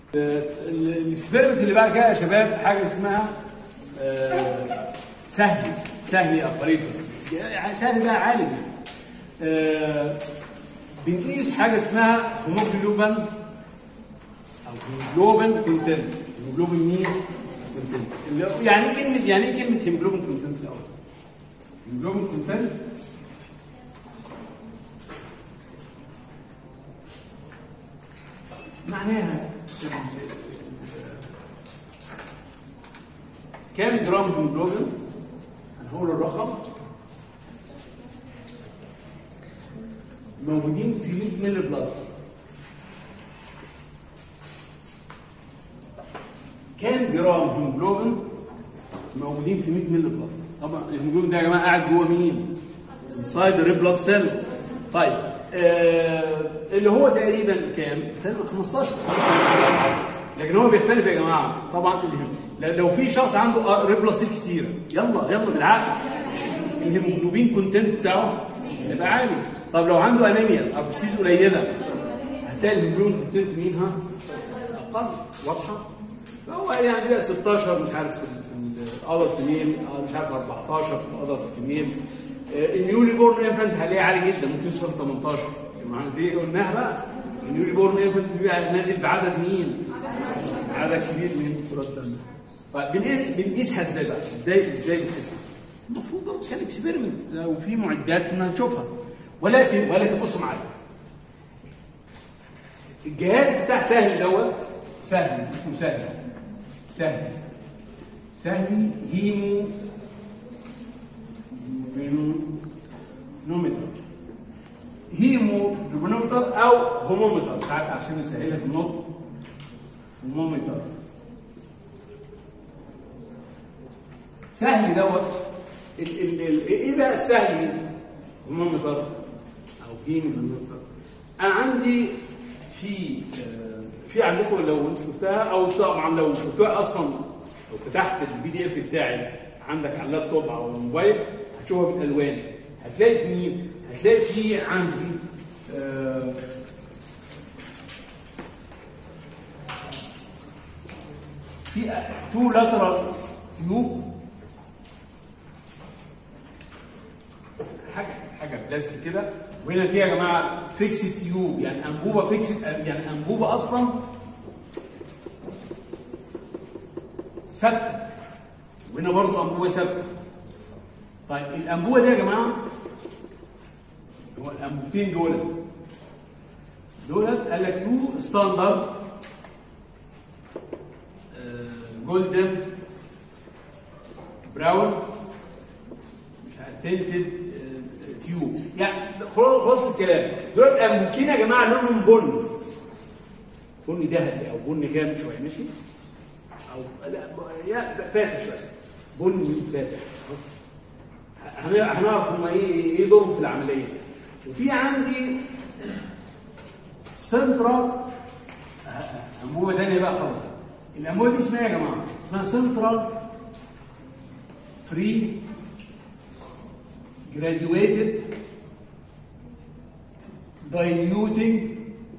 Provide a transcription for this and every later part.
الاكسبيرمنت اللي بعد كده يا شباب حاجه اسمها آه، سهل سهل يا ابريتور يعني سهل بقى عالي يعني. آه، بنقيس حاجه اسمها هيموجلوبين او هيموجلوبين كونتنت هيموجلوبين مين؟ كونتنت اللي هو- يعني ايه كلمه يعني ايه كلمه هيموجلوبين كونتنت الاول؟ هيموجلوبين كونتنت معناها كام جرام هيموجلوبين هنقول الرقم موجودين في 100 مللي بلاد كام جرام هيموجلوبين موجودين في 100 مللي بلاد طبعا الهيموجلوبين ده يا جماعه قاعد جوه مين؟ انسايد الريد بلاد سيل طيب آه اللي هو تقريبا كام؟ تقريبا 15 لكن هو بيختلف يا جماعه طبعا ل- لو في شخص عنده ريد بلاد سيل كتيره يلا يلا بالعقل الهيموجلوبين كونتنت بتاعه يبقى عالي طب لو عنده انيميا او سيل قليله هتلاقي الهيموجلوبين كونتنت مين ها؟ اقل واضحه فهو يعني بقى 16 مش عارف في الادلت ميل مش عارف 14 في الادلت ميل النيولي بورن انفانت هلاقيه عالي جدا ممكن يوصل 18 ما دي قلناها بقى النيولي بورن انفانت بيبقى نازل بعدد مين؟ عدد كبير من كرات الدم طيب بنقيس بنقيسها ازاي بقى؟ ازاي ازاي بنقيسها؟ المفروض برضه كان اكسبيرمنت لو في معدات كنا نشوفها ولكن ولكن بصوا معايا الجهاز بتاع سهل دوت سهل اسمه سهل سهل سهل هيمو جلوبينومتر هيمو جلوبينومتر او هومومتر ساعات عشان نسهل لك النطق هومومتر سهل دوت ال ال ال ايه بقى السهل هومومتر او هيمو جلوبينومتر انا عندي في آه، في عندكم لو انت شفتها او طبعا لو شفتوها اصلا لو فتحت البي دي اف بتاعي عندك على اللابتوب او الموبايل هتشوفها بالالوان هتلاقي في مين؟ هتلاقي في عندي آه، في تو لاترال تيوب حاجه حاجه بلاستيك كده وهنا في يا جماعه فيكس تيوب يعني انبوبه فيكس يعني انبوبه اصلا ثابته وهنا برضه انبوبه ثابته طيب الانبوبه دي يا جماعه هو الانبوبتين دول دولت قال لك تو ستاندرد جولدن براون مش عارف تنتد تيوب يعني خلاص خلاص الكلام دول انبوبتين يا جماعه لونهم بني بني ذهبي او بني كام شويه ماشي او لا يا فاتح شويه بني فاتح هن- هنعرف هم ايه ايه دورهم في العمليه وفي عندي سنترال انبوبه ثانيه بقى خالص الانبوبه دي اسمها إيه يا جماعه اسمها سنترال فري graduated diluting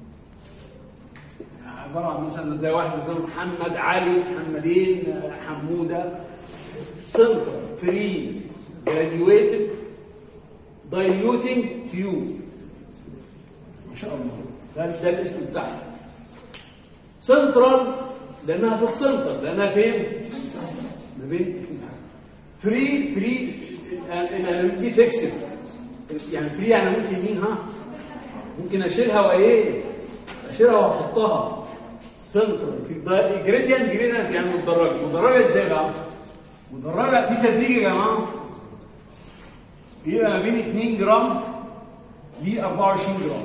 عباره عن مثلا زي واحد مثلا محمد علي محمدين حموده سنتر فري جراديويتد دايليوتنج تيوب ما شاء الله ده ده الاسم بتاعها سنترال لانها في السنتر لانها فين؟ ما بين فري فري انا دي فيكسد يعني فري يعني ممكن مين ها؟ ممكن اشيلها وايه؟ اشيلها واحطها سنتر في جريدينت جريدينت يعني مدرجه مدرجه ازاي بقى؟ مدرجه في تدريج يا جماعه بيبقى ما بين 2 جرام ل 24 جرام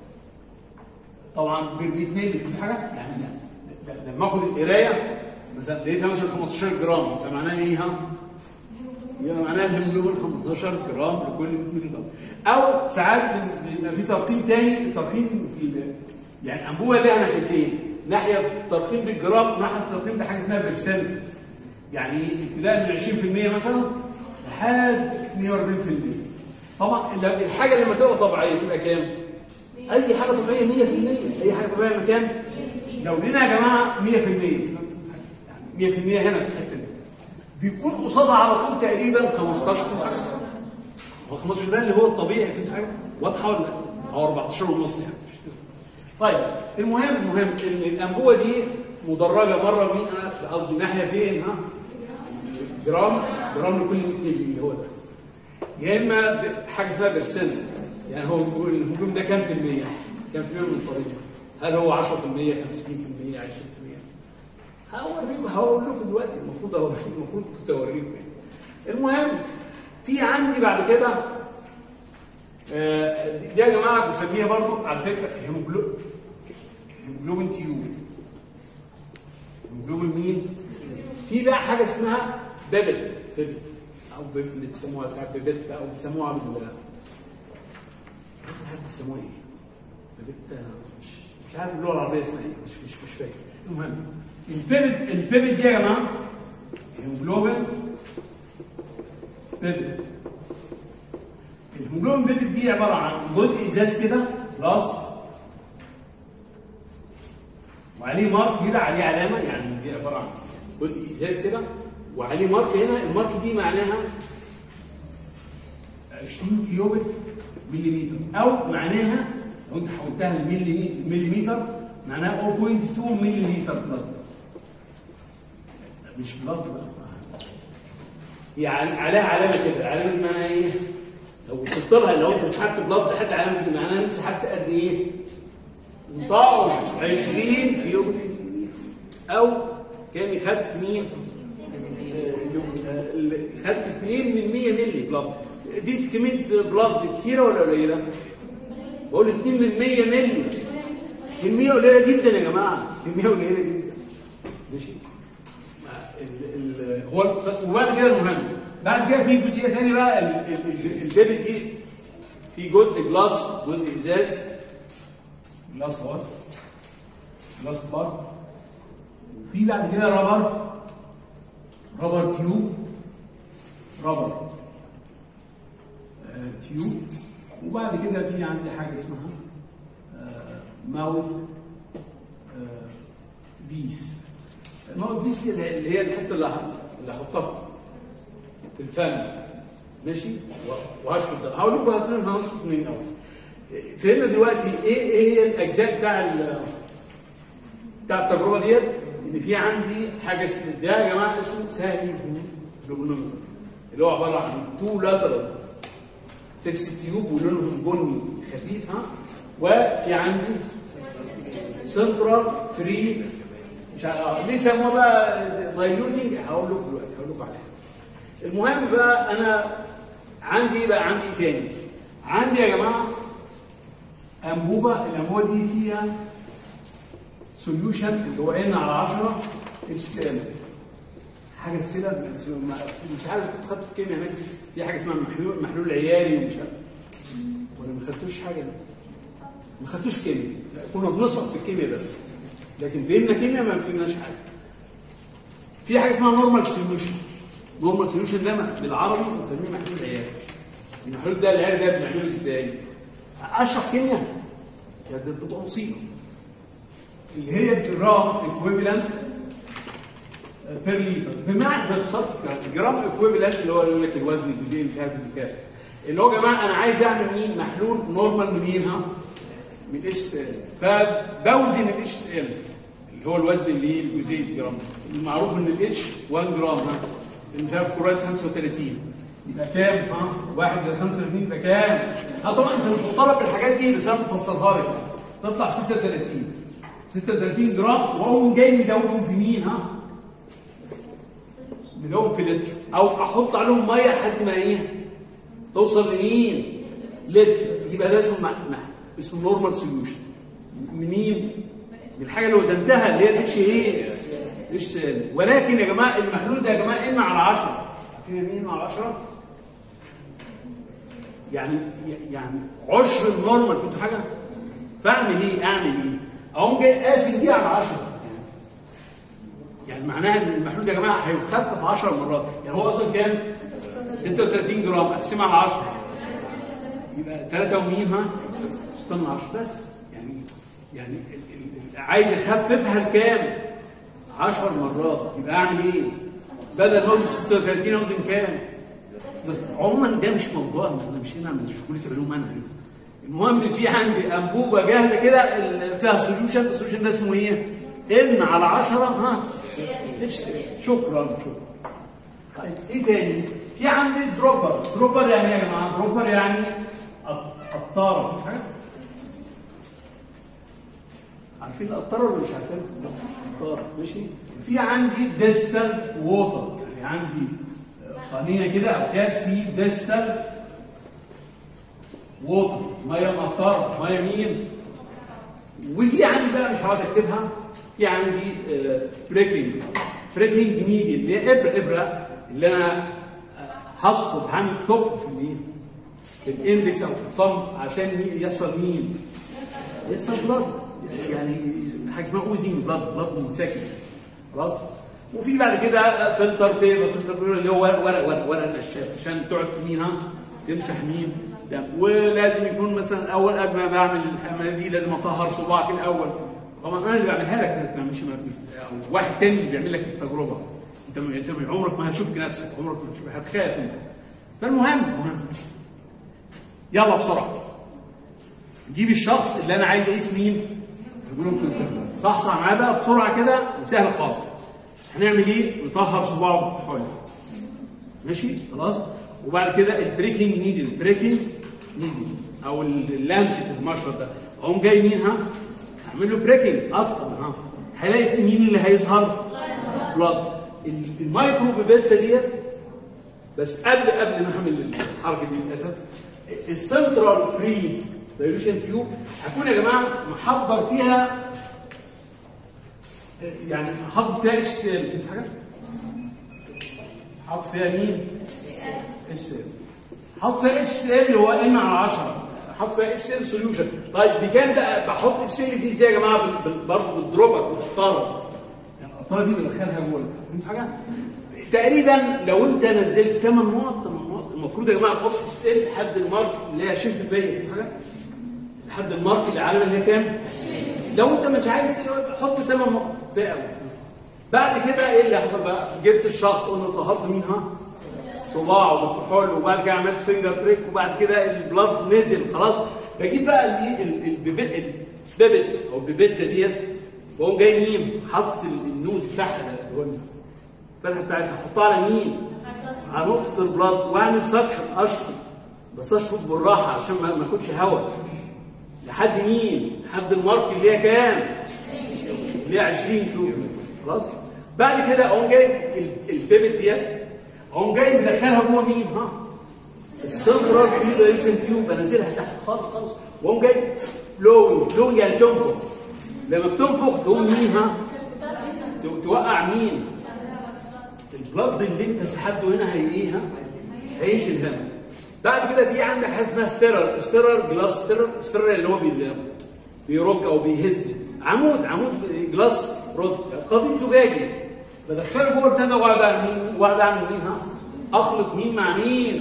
طبعا بيتميل في حاجه يعني لا- لا- لما اخد القرايه مثلا لقيتها مثلا 15 جرام مثلا معناها ايه ها؟ يبقى معناها الهيموجلوبين 15 جرام لكل 100 مللي جرام او ساعات بن- بيبقى في ترقيم تاني ترقيم في ال- يعني انبوبه ليها ناحيتين ناحيه ترقيم بالجرام وناحيه ترقيم بحاجه اسمها برسنت يعني ابتداء من 20% مثلا لحد 42% طبعا لو الحاجه لما تبقى طبيعيه تبقى كام؟ اي حاجه طبيعيه 100% اي حاجه طبيعيه كام؟ لو لقينا يا جماعه 100% يعني 100% هنا في الحته دي بيكون قصادها على طول تقريبا 15 هو 15 ده اللي هو الطبيعي في حاجه واضحه ولا لا؟ او 14 ونص يعني طيب المهم المهم ان الانبوبه دي مدرجه مره مين قصدي ناحيه فين ها؟ جرام جرام لكل 100 مللي اللي هو ده يا اما ب- حاجه اسمها برسنت يعني هو بيقول الهجوم ده كام في المية؟ كام في المية من الطريقه؟ هل هو 10% 50% 20%؟ هوريكم هقول لكم دلوقتي المفروض اوريكم المفروض كنت اوريكم يعني. المهم في عندي بعد كده آه، دي يا جماعه بنسميها برضو على فكره هيموجلوبين هيموجلوبين تيوب هيموجلوبين مين؟ في بقى حاجه اسمها بيبل بيبل او بيبل اللي بيسموها ساعات بيبت او بيسموها بال مش عارف بيسموها ايه؟ بيبت مش مش عارف اللغه العربيه اسمها ايه مش مش مش فاكر المهم البيبت البيبت دي يا جماعه هيموجلوبين بيبت الهيموجلوبين بيبت دي عباره عن جزء ازاز كده بلس وعليه مارك كده عليه علامه يعني دي عباره عن جزء ازاز كده وعليه مارك هنا المارك دي معناها 20 كيوبيك مليمتر او معناها لو انت حولتها لمليمتر معناها 0.2 مليلتر بلد مش بلد بقى يعني عليها علامه كده علامه دي معناها ايه؟ لو وصلت لها لو انت سحبت بلد لحد العلامه دي معناها انت سحبت قد ايه؟ انطقوا 20 كيلو او كان خدت مين؟ آه، ال- خدت 2 من 100 مللي بلاد دي كميه بلاد كثيره ولا قليله؟ بقول 2 من 100 مللي كميه قليله جدا يا جماعه كميه قليله جدا ماشي ال- ال- هو وبعد كده المهم بعد كده في جزئيه ثانيه بقى ال- ال- ال- الديبت دي في جزء جلاس جزء ازاز جلاس هو جلاس بار وفي بعد كده رابر رابر تيوب رابر آه تيوب وبعد كده في عندي حاجه اسمها آه ماوث آه بيس الماوث بيس دي اللي هي الحته اللي ه- اللي هحطها في الفم ماشي و- وهشفط ده هقول لكم هتلاقيهم هنشفط منين الاول فهمنا دلوقتي ايه ايه هي الاجزاء بتاع ال- بتاع التجربه ديت ان في عندي حاجه اسمها ده يا جماعه اسمه سهل جلوبينومتر اللي هو عباره عن تو لاترال فيكس تيوب ولونهم بني خفيف ها وفي عندي سنترال فري مش عارف ليه سموها بقى دايلوتنج هقول لكم دلوقتي هقول لكم عليها المهم بقى انا عندي بقى عندي إيه تاني عندي يا جماعه انبوبه الانبوبه دي فيها سوليوشن اللي هو ان على 10 اتش سي ال حاجه كده مش عارف كنت خدت في الكيمياء هناك في حاجه اسمها محلول محلول عياري ومش عارف ولا ما خدتوش حاجه ما خدتوش كيمياء لا، كنا بنسقط في الكيمياء بس لكن فهمنا كيمياء ما فهمناش حاجه في حاجه اسمها نورمال سوليوشن نورمال سوليوشن ده بالعربي بنسميه محلول عياري المحلول ده العياري ده بنعمله ازاي؟ اشرح كيمياء يا ده تبقى مصيبه اللي هي الجرام ايكويفالنت بير لتر بمعنى باختصار الجرام ايكويفالنت اللي هو يقول لك الوزن الجزيئي مش عارف بكام اللي هو يا جماعه انا عايز اعمل مين محلول نورمال منين ها؟ من اتش اس ال فبوزن الاتش اس ال اللي هو الوزن اللي هي الجزيئي الجرام المعروف ان الاتش 1 جرام ها اللي مش عارف كورات 35 يبقى كام ها؟ 1 زائد 35 يبقى كام؟ ها طبعا انت مش مطالب بالحاجات دي بس انا بفسرها لك تطلع 36 36 جرام واقوم جاي مدوبهم في مين ها؟ مدوب في لتر او احط عليهم ميه لحد ما ايه؟ توصل لمين؟ لتر يبقى ده اسمه مع- مع- اسمه نورمال سوليوشن منين؟ من الحاجه اللي وزنتها اللي هي الاتش ايه؟ اتش سالب ولكن يا جماعه المحلول ده يا جماعه ان على 10 عارفين مين على 10 يعني يعني عشر النورمال كنت حاجه فاعمل ايه؟ اعمل ايه؟ اقوم جاي قاسم دي على 10 يعني معناها ان المحلول ده يا جماعه هيخفف 10 مرات يعني هو اصلا كام؟ 36 جرام اقسمها على 10 يبقى 3 ومين ها؟ 16 10 بس يعني يعني ال- ال- ال- عايز يخففها لكام 10 مرات يبقى اعمل ايه بدل ما اقول 36 اقول كام عموما ده مش موضوعنا احنا مش هنا مش في كليه العلوم انا هنا المهم في عندي انبوبه جاهزه كده ال- فيها سوليوشن السوليوشن ده اسمه ايه؟ ان على 10 ها اشتري شكرا شكرا طيب ايه تاني؟ في عندي دروبر دروبر يعني ايه يا جماعه؟ دروبر يعني قط- قطاره في حاجه؟ عارفين القطاره ولا مش عارفين؟ قطاره ماشي؟ في عندي ديستال ووتر يعني عندي قنينه كده او كاس فيه ديستال ووتر ميه مقطره ميه مين؟ ودي عندي بقى مش هقعد اكتبها في عندي بريكنج بريكنج نيدي اللي هي ابره ابره اللي انا آه، هسقط هعمل ثقب في مين؟ في الاندكس او في الثumb عشان مين يصل مين؟ يصل بلاد يعني حاجه اسمها اوزين بلاد بلاد منسكب خلاص وفي بعد كده فلتر بيبر فلتر بيبر اللي هو ورق ورق ورق, ورق نشاف عشان تقعد تمينها تمسح مين دم ولازم يكون مثلا اول قبل ما بعمل الحمامه دي لازم اطهر صباعك الاول طبعا انا اللي بعملها لك انت ما مش أو واحد تاني اللي بيعمل لك التجربه انت م- انت عمرك ما هتشك نفسك عمرك ما هتشك هتخاف انت فالمهم مهم يلا بسرعه جيب الشخص اللي انا عايز اقيس مين صحصح معاه بقى بسرعه كده وسهل خالص هنعمل ايه نطهر صباعه بالكحول ماشي خلاص وبعد كده البريكنج نيدل البريكنج نيدل او اللانسيت المشرط ده اقوم جاي مين ها اعمل له بريكنج اثقل ها هلاقي مين اللي هيظهر بلاد المايكرو بيبيتا ديت بس قبل قبل ما اعمل الحركه دي للاسف السنترال فري دايلوشن تيوب هكون يا جماعه محضر فيها يعني حاطط فيها اتش سي ال حاجه حاطط فيها مين؟ اتش سي ال حاطط فيها اتش سي ال اللي هو ان على 10 حاطط فيها اتش سي ال سوليوشن طيب بكام بقى بحط اتش سي ال دي ازاي يا جماعه بال- بال- برضه بالدروبر بالقطاره يعني القطاره دي بدخلها جوه فهمت حاجه؟ تقريبا لو انت نزلت 8 نقط 8 نقط المفروض يا جماعه تحط اتش سي ال لحد المارك اللي هي 20% فهمت حاجه؟ لحد المارك اللي عالم اللي هي كام؟ لو انت مش عايز حط 8 نقط كفايه قوي بعد كده ايه اللي حصل بقى؟ جبت الشخص قلنا طهرت مين ها؟ صباعه بالكحول وبعد كده عملت فينجر بريك وبعد كده البلاد نزل خلاص بجيب بقى الايه ال- البيبت البيبت او البيبته ديت واقوم جاي مين؟ حاطط ال- النوز بتاعها ده اللي هو الفتحه بتاعتها احطها على مين؟ على نقطه البلاد واعمل سكشن اشفط بس اشفط بالراحه عشان ما ما اكونش هواء لحد مين؟ لحد المارك اللي هي كام؟ اللي هي 20 كيلو متر خلاص؟ بعد كده اقوم جاي ال- البيبت ديت اقوم جاي مدخلها جوه مين؟ ها؟ السنترال بريدريشن تيوب بنزلها تحت خالص خالص واقوم جاي لو لو يعني تنفخ لما بتنفخ تقوم مين ها؟ تو- توقع مين؟ البلد اللي انت سحبته هنا هي ايه ها؟ هينزل هنا بعد كده في عندك حاجه اسمها ستيرر ستيرر جلاس ستيرر ستيرر اللي هو بي- بيرج او بيهز عمود عمود في جلاس رد قضيب زجاجي بدخله جوه البتاع ده واقعد اعمل مين واقعد اعمل مين ها؟ اخلط مين مع مين؟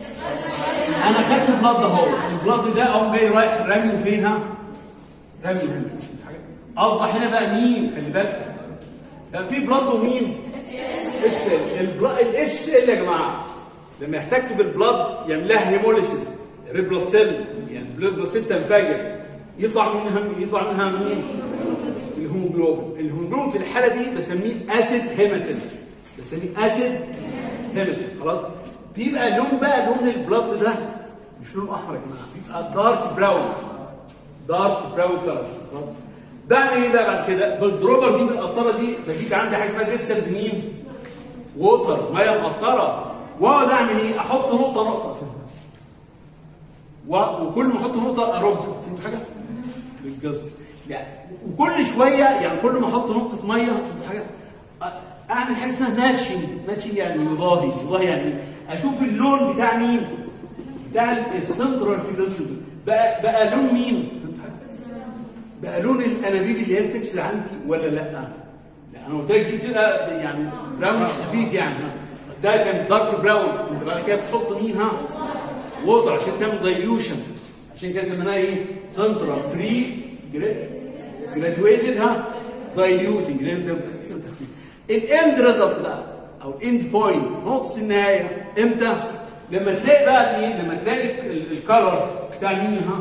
انا خدت البلد اهو البلد ده اقوم جاي رايح رامي فين ها؟ رامي هنا اصبح هنا بقى مين؟ خلي بالك بقى في بلد ومين؟ اتش ال الاتش ال يا جماعه لما يحتك بالبلد يعمل لها هيموليسيس ريد بلاد سيل يعني البلاد بلاد سيل تنفجر يطلع منها يطلع منها مين؟ الهيموجلوبين الهيموجلوبين في الحاله دي بسميه اسيد هيماتين بسميه اسيد هيماتين خلاص بيبقى لون بقى لون البلاد ده مش لون احمر يا جماعه بيبقى دارك براون دارك براون كلر خلاص بعمل ايه بقى بعد كده بالدروبر دي بالقطره دي بجيب عندي حاجه اسمها ديستنت مين ووتر ميه مقطره واقعد اعمل ايه احط نقطه نقطه و... وكل ما احط نقطه ارج فهمت حاجه بالجزر يعني وكل شويه يعني كل ما احط نقطه ميه فهمت حاجه أ- اعمل حاجه اسمها ماتشنج ماتشنج يعني يضاهي يضاهي يعني اشوف اللون بتاع مين بتاع السنترال فيدلشن بقى بقى لون مين فهمت حاجه بقى لون الانابيب اللي هي الفيكس عندي ولا لا؟ لا انا قلت لك دي بتبقى يعني براون خفيف يعني ده كان دارك براون انت بعد كده بتحط مين ها؟ ووتر عشان تعمل دايلوشن عشان كده سميناها ايه؟ سنترال فري جرادويتد ها دايليوتنج الاند ريزلت بقى او اند بوينت نقطه النهايه امتى؟ لما تلاقي بقى ايه؟ لما تلاقي الكلر بتاع مين ها؟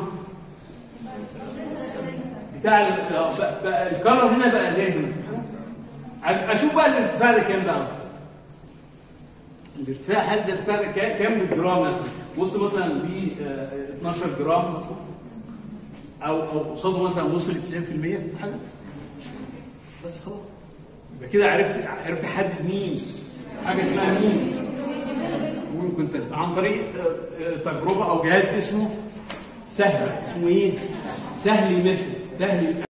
بتاع ال- آه، بقى- بقى الكلر هنا بقى زي هنا عايز اشوف بقى الارتفاع ده كام بقى الارتفاع هل الارتفاع ده كام كام بالجرام مثلا بص مثلا دي آه، 12 جرام مثلا او او قصاده مثلا وصل 90% حاجه بس خلاص يبقى كده عرفت عرفت احدد مين حاجه اسمها مين ممكن تل- عن طريق آه، آه، تجربه او جهاز اسمه سهل اسمه ايه؟ سهل ميثود سهل